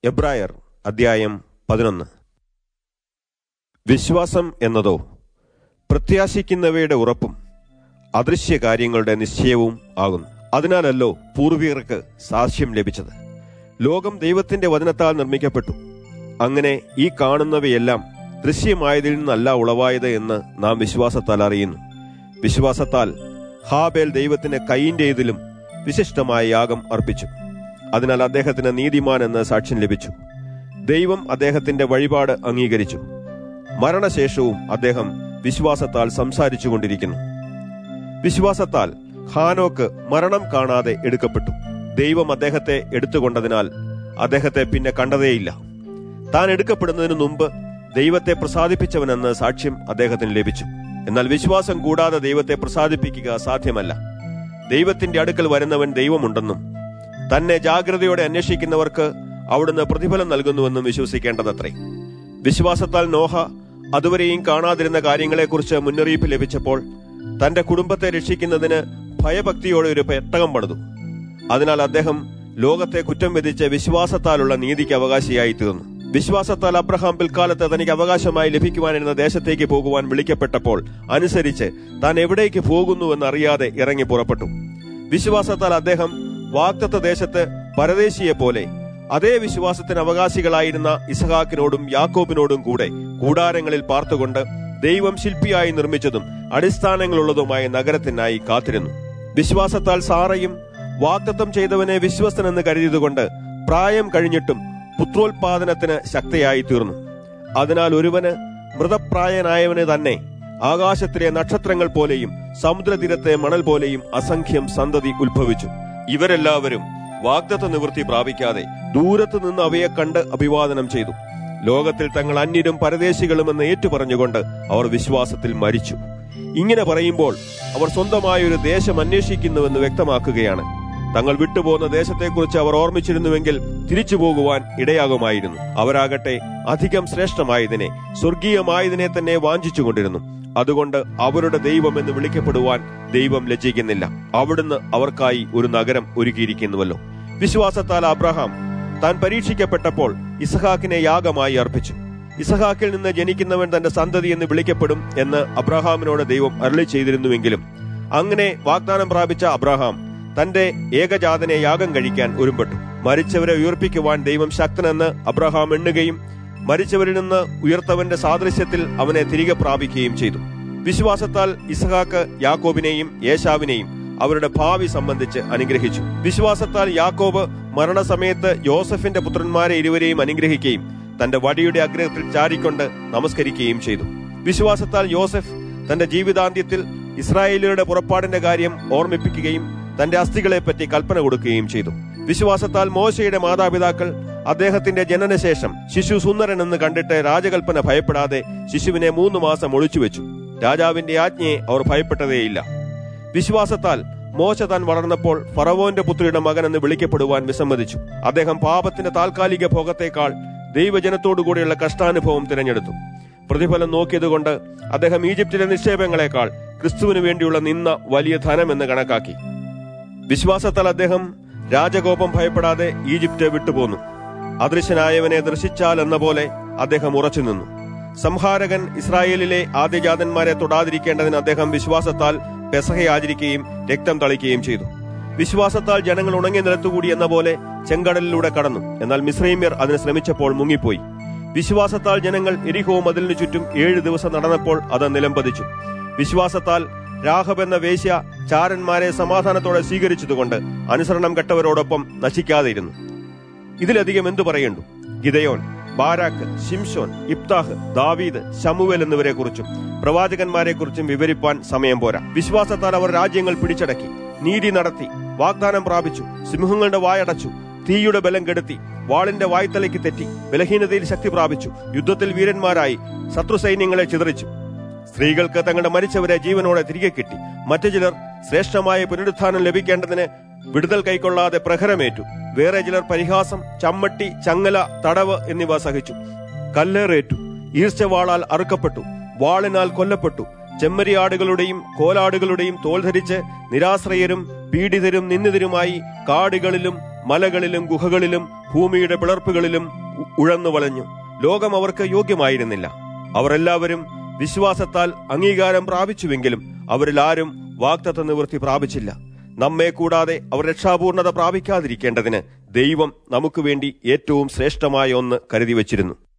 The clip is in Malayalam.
എബ്രായർ അദ്ധ്യായം പതിനൊന്ന് വിശ്വാസം എന്നതോ പ്രത്യാശിക്കുന്നവയുടെ ഉറപ്പും അദൃശ്യ കാര്യങ്ങളുടെ നിശ്ചയവും ആകുന്നു അതിനാലല്ലോ പൂർവികർക്ക് സാക്ഷ്യം ലഭിച്ചത് ലോകം ദൈവത്തിന്റെ വചനത്താൽ നിർമ്മിക്കപ്പെട്ടു അങ്ങനെ ഈ കാണുന്നവയെല്ലാം ദൃശ്യമായതിൽ നിന്നല്ല ഉളവായത് എന്ന് നാം വിശ്വാസത്താൽ അറിയുന്നു വിശ്വാസത്താൽ ഹാബേൽ ദൈവത്തിന് കൈയിന്റേതിലും വിശിഷ്ടമായ യാഗം അർപ്പിച്ചു അതിനാൽ അദ്ദേഹത്തിന് നീതിമാൻ എന്ന് സാക്ഷ്യം ലഭിച്ചു ദൈവം അദ്ദേഹത്തിന്റെ വഴിപാട് അംഗീകരിച്ചു മരണശേഷവും അദ്ദേഹം വിശ്വാസത്താൽ സംസാരിച്ചു കൊണ്ടിരിക്കുന്നു വിശ്വാസത്താൽ ഹാനോക്ക് മരണം കാണാതെ എടുക്കപ്പെട്ടു ദൈവം അദ്ദേഹത്തെ എടുത്തുകൊണ്ടതിനാൽ അദ്ദേഹത്തെ പിന്നെ കണ്ടതേയില്ല താൻ എടുക്കപ്പെടുന്നതിനു മുമ്പ് ദൈവത്തെ പ്രസാദിപ്പിച്ചവനെന്ന് സാക്ഷ്യം അദ്ദേഹത്തിന് ലഭിച്ചു എന്നാൽ വിശ്വാസം കൂടാതെ ദൈവത്തെ പ്രസാദിപ്പിക്കുക സാധ്യമല്ല ദൈവത്തിന്റെ അടുക്കൽ വരുന്നവൻ ദൈവമുണ്ടെന്നും തന്നെ ജാഗ്രതയോടെ അന്വേഷിക്കുന്നവർക്ക് അവിടുന്ന് പ്രതിഫലം നൽകുന്നുവെന്നും വിശ്വസിക്കേണ്ടതത്രേ വിശ്വാസത്താൽ നോഹ അതുവരെയും കാണാതിരുന്ന കാര്യങ്ങളെക്കുറിച്ച് മുന്നറിയിപ്പ് ലഭിച്ചപ്പോൾ തന്റെ കുടുംബത്തെ രക്ഷിക്കുന്നതിന് ഭയഭക്തിയോടെ ഒരു പെട്ടകം പണിതു അതിനാൽ അദ്ദേഹം ലോകത്തെ കുറ്റം വിധിച്ച് വിശ്വാസത്താലുള്ള നീതിക്ക് അവകാശിയായി തീർന്നു വിശ്വാസത്താൽ അബ്രഹാം പിൽക്കാലത്ത് തനിക്ക് അവകാശമായി ലഭിക്കുവാനിരുന്ന ദേശത്തേക്ക് പോകുവാൻ വിളിക്കപ്പെട്ടപ്പോൾ അനുസരിച്ച് താൻ എവിടേക്ക് പോകുന്നുവെന്ന് അറിയാതെ ഇറങ്ങി പുറപ്പെട്ടു വിശ്വാസത്താൽ അദ്ദേഹം വാഗ്ദത്ത ദേശത്ത് പരദേശിയെ പോലെ അതേ വിശ്വാസത്തിന് അവകാശികളായിരുന്ന ഇസഹാക്കിനോടും യാക്കോബിനോടും കൂടെ കൂടാരങ്ങളിൽ പാർത്തുകൊണ്ട് ദൈവം ശില്പിയായി നിർമ്മിച്ചതും അടിസ്ഥാനങ്ങളുള്ളതുമായ നഗരത്തിനായി കാത്തിരുന്നു വിശ്വാസത്താൽ സാറയും വാഗ്ദത്തം ചെയ്തവനെ വിശ്വസ്തനെന്ന് കരുതിയതുകൊണ്ട് പ്രായം കഴിഞ്ഞിട്ടും പുത്രോത്പാദനത്തിന് ശക്തയായി തീർന്നു അതിനാൽ ഒരുവന് മൃതപ്രായനായവന് തന്നെ ആകാശത്തിലെ നക്ഷത്രങ്ങൾ പോലെയും സമുദ്രതീരത്തെ മണൽ പോലെയും അസംഖ്യം സന്തതി ഉത്ഭവിച്ചു ഇവരെല്ലാവരും വാഗ്ദത്ത നിവൃത്തി പ്രാപിക്കാതെ ദൂരത്തു നിന്ന് അവയെ കണ്ട് അഭിവാദനം ചെയ്തു ലോകത്തിൽ തങ്ങൾ അന്യരും പരദേശികളുമെന്ന് ഏറ്റുപറഞ്ഞുകൊണ്ട് അവർ വിശ്വാസത്തിൽ മരിച്ചു ഇങ്ങനെ പറയുമ്പോൾ അവർ സ്വന്തമായ ഒരു ദേശം അന്വേഷിക്കുന്നുവെന്ന് വ്യക്തമാക്കുകയാണ് തങ്ങൾ വിട്ടുപോകുന്ന ദേശത്തെക്കുറിച്ച് അവർ ഓർമ്മിച്ചിരുന്നുവെങ്കിൽ തിരിച്ചു പോകുവാൻ ഇടയാകുമായിരുന്നു അവരാകട്ടെ അധികം ശ്രേഷ്ഠമായതിനെ സ്വർഗീയമായതിനെ തന്നെ വാഞ്ചിച്ചുകൊണ്ടിരുന്നു അതുകൊണ്ട് അവരുടെ ദൈവം എന്ന് വിളിക്കപ്പെടുവാൻ ദൈവം ലജ്ജിക്കുന്നില്ല അവിടുന്ന് അവർക്കായി ഒരു നഗരം ഒരുക്കിയിരിക്കുന്നുവല്ലോ വിശ്വാസത്താൽ അബ്രഹാം താൻ പരീക്ഷിക്കപ്പെട്ടപ്പോൾ ഇസഹാക്കിനെ യാഗമായി അർപ്പിച്ചു ഇസഹാക്കിൽ നിന്ന് ജനിക്കുന്നവൻ തന്റെ സന്തതി എന്ന് വിളിക്കപ്പെടും എന്ന് അബ്രഹാമിനോട് ദൈവം അരളി ചെയ്തിരുന്നുവെങ്കിലും അങ്ങനെ വാഗ്ദാനം പ്രാപിച്ച അബ്രഹാം തന്റെ ഏകജാതനെ യാഗം കഴിക്കാൻ ഒരുമ്പെട്ടു മരിച്ചവരെ ഉയർപ്പിക്കുവാൻ ദൈവം ശക്തനെന്ന് അബ്രഹാം എണ്ണുകയും മരിച്ചവരിൽ നിന്ന് ഉയർത്തവന്റെ സാദൃശ്യത്തിൽ അവനെ തിരികെ പ്രാപിക്കുകയും ചെയ്തു വിശ്വാസത്താൽ ഇസഹാക്ക് യാക്കോബിനെയും യേശാവിനെയും അവരുടെ ഭാവി സംബന്ധിച്ച് അനുഗ്രഹിച്ചു വിശ്വാസത്താൽ യാക്കോബ് മരണസമയത്ത് യോസഫിന്റെ പുത്രന്മാരെ ഇരുവരെയും അനുഗ്രഹിക്കുകയും തന്റെ വടിയുടെ അഗ്രഹത്തിൽ ചാരിക്കൊണ്ട് നമസ്കരിക്കുകയും ചെയ്തു വിശ്വാസത്താൽ യോസഫ് തന്റെ ജീവിതാന്ത്യത്തിൽ ഇസ്രായേലിയരുടെ പുറപ്പാടിന്റെ കാര്യം ഓർമ്മിപ്പിക്കുകയും തന്റെ അസ്ഥികളെപ്പറ്റി കൽപ്പന കൊടുക്കുകയും ചെയ്തു വിശ്വാസത്താൽ മോശയുടെ മാതാപിതാക്കൾ അദ്ദേഹത്തിന്റെ ജനനശേഷം ശിശു സുന്ദരൻ എന്ന് കണ്ടിട്ട് രാജകൽപ്പന ഭയപ്പെടാതെ ശിശുവിനെ മൂന്ന് മാസം ഒളിച്ചുവെച്ചു രാജാവിന്റെ ആജ്ഞയെ അവർ ഭയപ്പെട്ടതേയില്ല വിശ്വാസത്താൽ മോശ താൻ വളർന്നപ്പോൾ ഫറവോന്റെ പുത്രിയുടെ മകൻ എന്ന് വിളിക്കപ്പെടുവാൻ വിസമ്മതിച്ചു അദ്ദേഹം പാപത്തിന്റെ താൽക്കാലിക ഭോഗത്തേക്കാൾ ദൈവജനത്തോടുകൂടിയുള്ള കഷ്ടാനുഭവം തിരഞ്ഞെടുത്തു പ്രതിഫലം നോക്കിയതുകൊണ്ട് അദ്ദേഹം ഈജിപ്തിലെ നിക്ഷേപങ്ങളെക്കാൾ ക്രിസ്തുവിന് വേണ്ടിയുള്ള നിന്ന വലിയ ധനം എന്ന് കണക്കാക്കി വിശ്വാസത്താൽ അദ്ദേഹം രാജകോപം ഭയപ്പെടാതെ ഈജിപ്റ്റ് വിട്ടുപോന്നു അദൃശ്യനായവനെ ദർശിച്ചാൽ എന്ന പോലെ അദ്ദേഹം ഉറച്ചുനിന്നു സംഹാരകൻ ഇസ്രായേലിലെ ആദ്യജാതന്മാരെ തൊടാതിരിക്കേണ്ടതിന് അദ്ദേഹം വിശ്വാസത്താൽ പെസഹ ആചരിക്കുകയും രക്തം തളിക്കുകയും ചെയ്തു വിശ്വാസത്താൽ ജനങ്ങൾ ഉണങ്ങിയ നിലത്തുകൂടി എന്ന പോലെ ചെങ്കടലിലൂടെ കടന്നു എന്നാൽ മിശ്രൈമ്യർ അതിന് ശ്രമിച്ചപ്പോൾ മുങ്ങിപ്പോയി വിശ്വാസത്താൽ ജനങ്ങൾ എരിഹോ മതിലിനു ചുറ്റും ഏഴു ദിവസം നടന്നപ്പോൾ അത് നിലംപതിച്ചു വിശ്വാസത്താൽ രാഹബ് എന്ന വേശ്യ ചാരന്മാരെ സമാധാനത്തോടെ സ്വീകരിച്ചതുകൊണ്ട് അനുസരണം കെട്ടവരോടൊപ്പം നശിക്കാതെയിരുന്നു ഇതിലധികം എന്തു പറയണ്ടു ഗിതയോൻ ബാരാക്ക് ഷിംഷോൻ ഇബ്താഹ് ദാവീദ് ശമുവേൽ എന്നിവരെ കുറിച്ചും പ്രവാചകന്മാരെ കുറിച്ചും വിവരിപ്പാൻ സമയം പോരാ വിശ്വാസത്താൽ അവർ രാജ്യങ്ങൾ പിടിച്ചടക്കി നീതി നടത്തി വാഗ്ദാനം പ്രാപിച്ചു സിംഹങ്ങളുടെ വായടച്ചു തീയുടെ ബലം കെടുത്തി വാളിന്റെ വായ്ത്തലയ്ക്ക് തെറ്റി ബലഹീനതയിൽ ശക്തി പ്രാപിച്ചു യുദ്ധത്തിൽ വീരന്മാരായി ശത്രു സൈന്യങ്ങളെ ചിതറിച്ചു സ്ത്രീകൾക്ക് തങ്ങളുടെ മരിച്ചവരെ ജീവനോടെ തിരികെ കിട്ടി മറ്റു ചിലർ ശ്രേഷ്ഠമായ പുനരുത്ഥാനം ലഭിക്കേണ്ടതിന് വിടുതൽ കൈക്കൊള്ളാതെ പ്രഹരമേറ്റു വേറെ ചിലർ പരിഹാസം ചമ്മട്ടി ചങ്ങല തടവ് എന്നിവ സഹിച്ചു കല്ലേറേറ്റു ഈർച്ചവാളാൽ അറുക്കപ്പെട്ടു വാളിനാൽ കൊല്ലപ്പെട്ടു ചെമ്മരിയാടുകളുടെയും കോലാടുകളുടെയും തോൽ ധരിച്ച് നിരാശ്രയരും പീഡിതരും നിന്ദിതരുമായി കാടുകളിലും മലകളിലും ഗുഹകളിലും ഭൂമിയുടെ പിളർപ്പുകളിലും ഉ- ഉഴന്നു വളഞ്ഞു ലോകം അവർക്ക് യോഗ്യമായിരുന്നില്ല അവർ എല്ലാവരും വിശ്വാസത്താൽ അംഗീകാരം പ്രാപിച്ചുവെങ്കിലും അവരിൽ ആരും വാക്തത്വ നിവൃത്തി പ്രാപിച്ചില്ല നമ്മെ കൂടാതെ അവർ രക്ഷാപൂർണത പ്രാപിക്കാതിരിക്കേണ്ടതിന് ദൈവം നമുക്ക് വേണ്ടി ഏറ്റവും ശ്രേഷ്ഠമായ ഒന്ന് കരുതി വച്ചിരുന്നു